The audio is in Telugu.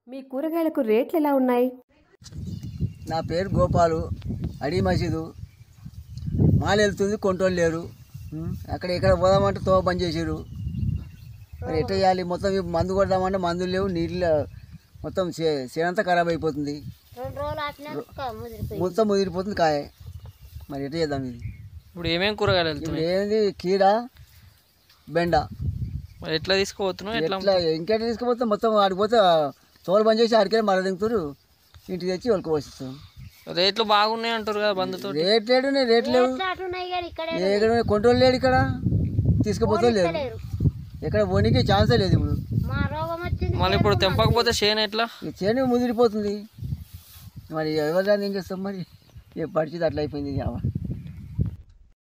మీ కూరగాయలకు రేట్లు ఎలా ఉన్నాయి నా పేరు గోపాలు అడి మసీదు మాల వెళ్తుంది కొంటోళ్ళు లేరు ఉం? అక్కడ ఇక్కడ పోదామంటే తో బంద్ చేసారు మరి ఎట్లా చేయాలి మొత్తం ఈ మందు కొడదామంటే మందులు లేవు నీళ్ళు మొత్తం చే- చేనంతా ఖరాబ్ అయిపోతుంది రెండు రోజులు ఆపినాక ముదిరిపోయి మొత్తం ముదిరిపోతుంది కాయ మరి ఎట్లా చేద్దాం ఇది ఇప్పుడు ఏమేం కూరగాయలు ఇప్పుడు వెళ్తున్నాయి ఏంది కీడ బెండ మరి ఎట్లా తీసుకుపోతున్నావు ఎట్లా ఎట్లా ఇంకెట్లా తీసుకుపోతే మొత్తం ఆడిపోతే తోలు బంద్ చేసి ఆడికెళ్ళి మళ్ళీ దింగుతారు ఇంటికి తెచ్చి వాళ్ళకి పోషిస్తాం రేట్లు బాగున్నాయి అంటారు కదా బంధుతో రేట్ లేడు రేట్ లేవు అటున్నాయి కానీ ఇక్కడ ఎక్కడ కొంటోళ్ళు లేడు ఇక్కడ తీసుకుపోతే లేరు లేరు ఎక్కడ పోనీకి ఛాన్సే లేదు ఇప్పుడు మా రోగం వచ్చింది మళ్ళీ ఇప్పుడు తెంపకపోతే చేను ఎట్లా ఈ చేను ముదిరిపోతుంది మరి ఎవరు ఏం చేస్తాం మరి ఏ పరిస్థితి అట్లా అయిపోయింది ఇక.